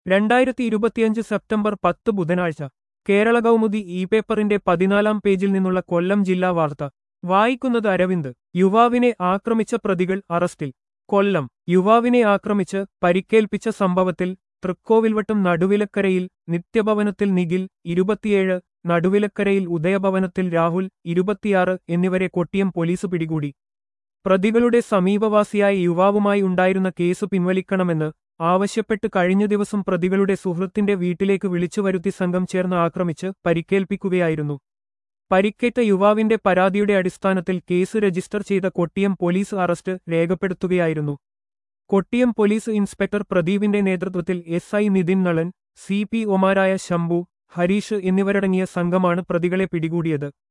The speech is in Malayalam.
രണ്ടായിരത്തി ഇരുപത്തിയഞ്ച് സെപ്റ്റംബർ പത്ത് ബുധനാഴ്ച കേരള കൗമുദി ഇ പേപ്പറിന്റെ പതിനാലാം പേജിൽ നിന്നുള്ള കൊല്ലം ജില്ലാ വാർത്ത വായിക്കുന്നത് അരവിന്ദ് യുവാവിനെ ആക്രമിച്ച പ്രതികൾ അറസ്റ്റിൽ കൊല്ലം യുവാവിനെ ആക്രമിച്ച് പരിക്കേൽപ്പിച്ച സംഭവത്തിൽ തൃക്കോവിൽവട്ടം നടുവിലക്കരയിൽ നിത്യഭവനത്തിൽ നിഖിൽ ഇരുപത്തിയേഴ് നടുവിലക്കരയിൽ ഉദയഭവനത്തിൽ രാഹുൽ ഇരുപത്തിയാറ് എന്നിവരെ കൊട്ടിയം പോലീസ് പിടികൂടി പ്രതികളുടെ സമീപവാസിയായ യുവാവുമായി ഉണ്ടായിരുന്ന കേസ് പിൻവലിക്കണമെന്ന് ആവശ്യപ്പെട്ട് കഴിഞ്ഞ ദിവസം പ്രതികളുടെ സുഹൃത്തിന്റെ വീട്ടിലേക്ക് വിളിച്ചുവരുത്തി സംഘം ചേർന്ന് ആക്രമിച്ച് പരിക്കേൽപ്പിക്കുകയായിരുന്നു പരിക്കേറ്റ യുവാവിന്റെ പരാതിയുടെ അടിസ്ഥാനത്തിൽ കേസ് രജിസ്റ്റർ ചെയ്ത കൊട്ടിയം പോലീസ് അറസ്റ്റ് രേഖപ്പെടുത്തുകയായിരുന്നു കൊട്ടിയം പോലീസ് ഇൻസ്പെക്ടർ പ്രദീപിന്റെ നേതൃത്വത്തിൽ S I Nithin Nalan C P ഒമാരായ ശംഭു ഹരീഷ് എന്നിവരടങ്ങിയ സംഘമാണ് പ്രതികളെ പിടികൂടിയത്